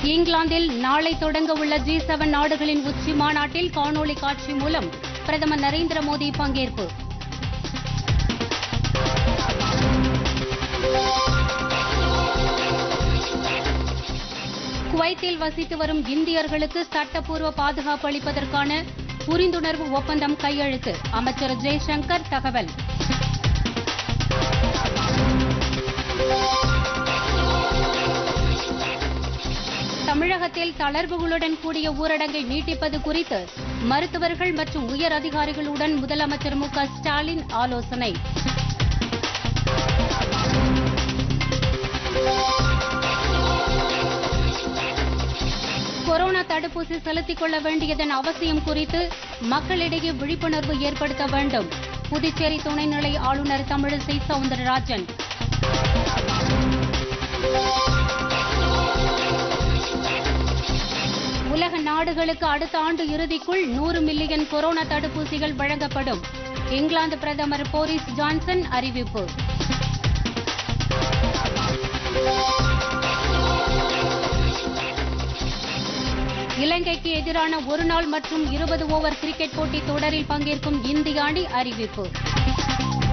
இங்கிலாந்தில் நாளை தொடங்க உள்ள ஜி செவன் நாடுகளின் உச்சி மாநாட்டில் காணொளி காட்சி மூலம் பிரதமர் நரேந்திர மோடி பங்கேற்பு குவைத்தில் வசித்து வரும் இந்தியர்களுக்கு சட்டப்பூர்வ பாதுகாப்பு அளிப்பதற்கான புரிந்துணர்வு ஒப்பந்தம் கையெழுத்து அமைச்சர் ஜெய்சங்கர் தகவல் தமிழகத்தில் தளர்வுகளுடன் கூடிய ஊரடங்கை நீட்டிப்பது குறித்து மருத்துவர்கள் மற்றும் உயர் அதிகாரிகளுடன் முதலமைச்சர் மு க ஸ்டாலின் ஆலோசனை கொரோனா தடுப்பூசி செலுத்திக் கொள்ள வேண்டியதன் அவசியம் குறித்து மக்களிடையே விழிப்புணர்வு ஏற்படுத்த வேண்டும் புதுச்சேரி துணைநிலை ஆளுநர் தமிழிசை சவுந்தரராஜன் உலக நாடுகளுக்கு அடுத்த ஆண்டு இறுதிக்குள் நூறு மில்லியன் கொரோனா தடுப்பூசிகள் வழங்கப்படும் இங்கிலாந்து பிரதமர் போரிஸ் ஜான்சன் அறிவிப்பு இலங்கைக்கு எதிரான ஒருநாள் மற்றும் இருபது ஓவர் கிரிக்கெட் போட்டி தொடரில் பங்கேற்கும் இந்திய அணி அறிவிப்பு